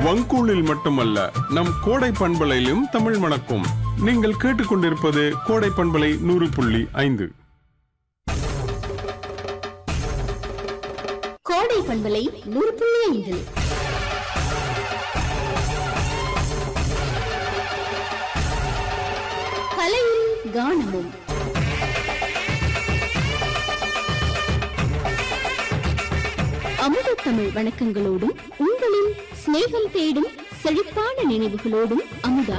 வங்கூழில் மட்டுமல்ல நம் கோடை பண்பலையிலும் தமிழ் மணக்கும் நீங்கள் கேட்டுக்கொண்டிருப்பது கோடை பண்பலை நூறு புள்ளி ஐந்து கோடை பண்பலை நூறு புள்ளி ஐந்து கலையும் கானமும் அமுத தமிழ் வணக்கங்களோடும் உங்களின் சிநேகம் தேடும் செழிப்பான நினைவுகளோடும் அமுதா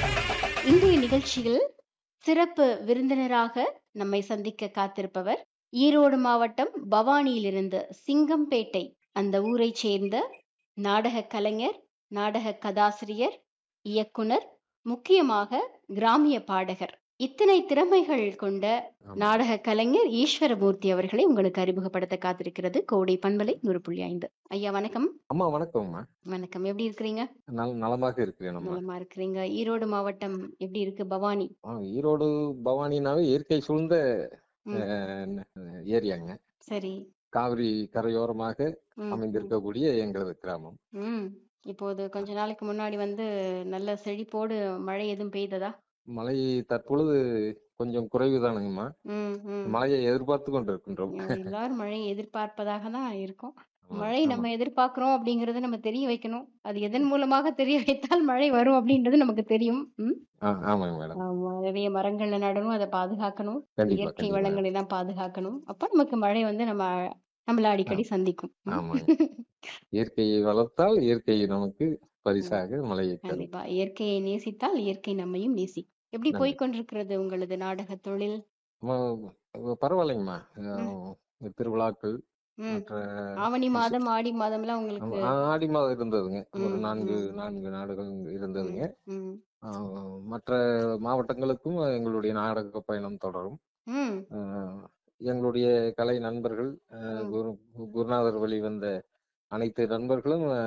இன்றைய நிகழ்ச்சியில் சிறப்பு விருந்தினராக நம்மை சந்திக்க காத்திருப்பவர் ஈரோடு மாவட்டம் பவானியிலிருந்து சிங்கம்பேட்டை அந்த ஊரைச் சேர்ந்த நாடக கலைஞர் நாடக கதாசிரியர் இயக்குனர் முக்கியமாக கிராமிய பாடகர் இத்தனை திறமைகள் கொண்ட நாடக கலைஞர் ஈஸ்வரமூர்த்தி அவர்களை உங்களுக்கு அறிமுகப்படுத்த காத்திருக்கிறது கோடை பண்பலை நூறு புள்ளி ஐந்து ஐயா வணக்கம் அம்மா வணக்கம்மா வணக்கம் எப்படி இருக்கிறீங்க நல நலமாக இருக்கிறேன் அம்மா நலமா இருக்கிறீங்க ஈரோடு மாவட்டம் எப்படி இருக்கு பவானி ஆ, ஈரோடு பவானினாவே இயற்கை சூழ்ந்த ம். அஹ், ஏரியாங்க சரி காவிரி கரையோரமாக ம், ம். அமைந்திருக்கக்கூடிய எங்களது கிராமம் ம் இப்போது கொஞ்ச நாளைக்கு முன்னாடி வந்து நல்ல செழிப்போடு மழை எதுவும் பெய்ததா மழை தற்பொழுது கொஞ்சம் குறைவுதானுங்கம்மா ம் ம் மழையை எதிர்பார்த்து கொண்டிருக்கின்றோம் எல்லாரும் மழையை எதிர்பார்ப்பதாக தான் இருக்கும் ஆமா, மழை ஆமா. நம்ம எதிர்பார்க்கிறோம் அப்படிங்கறத நம்ம தெரிய வைக்கணும் அது எதன் மூலமாக தெரிய வைத்தால் மழை வரும் அப்படின்றது நமக்கு தெரியும் ம் ஆ, ஆமாங்க மேடம் ஆமா நிறைய மரங்களை நடணும் அதை பாதுகாக்கணும் கண்டிப்பா இயற்கை கண்டிப்பா வளங்களை எல்லாம் பாதுகாக்கணும் அப்ப நமக்கு மழை வந்து நம்ம நம்மள அடிக்கடி சந்திக்கும் ம். ஆமாங்க இயற்கையை வளர்த்தால் இயற்கை நமக்கு பரிசாக மழையை தரும் கண்டிப்பா இயற்கையை நேசித்தால் இயற்கை நம்மையும் நேசிக்கும் எப்படி நன்றி. போய்க் கொண்டிருக்கிறது உங்களது நாடக தொழில் அம்மா, பரவாயில்லைங்கம்மா அஹ், திருவிழாக்கள் ம் மற்ற ஆவணி மாதம் ஆடி மாதம் எல்லாம் உங்களுக்கு ஆ, ஆடி மாதம் இருந்ததுங்க ஒரு ம், நான்கு ம். நான்கு நாடுகள் இருந்ததுங்க ம் ஆ, மற்ற மாவட்டங்களுக்கும் எங்களுடைய நாடக பயணம் தொடரும் ம் ஆ, எங்களுடைய கலை நண்பர்கள் ஆ, ம். குரு குருநாதர் வழி வந்த அனைத்து நண்பர்களும் ஆ,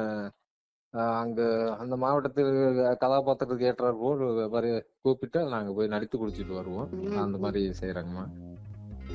ஆ, அங்க அந்த மாவட்டத்தில் கதாபாத்திரத்துக்கு ஏற்றார் போல் வர கூப்பிட்டா நாங்க போய் நடித்து குடிச்சிட்டு வருவோம் ம், அந்த ம். மாதிரி செய்யறாங்கம்மா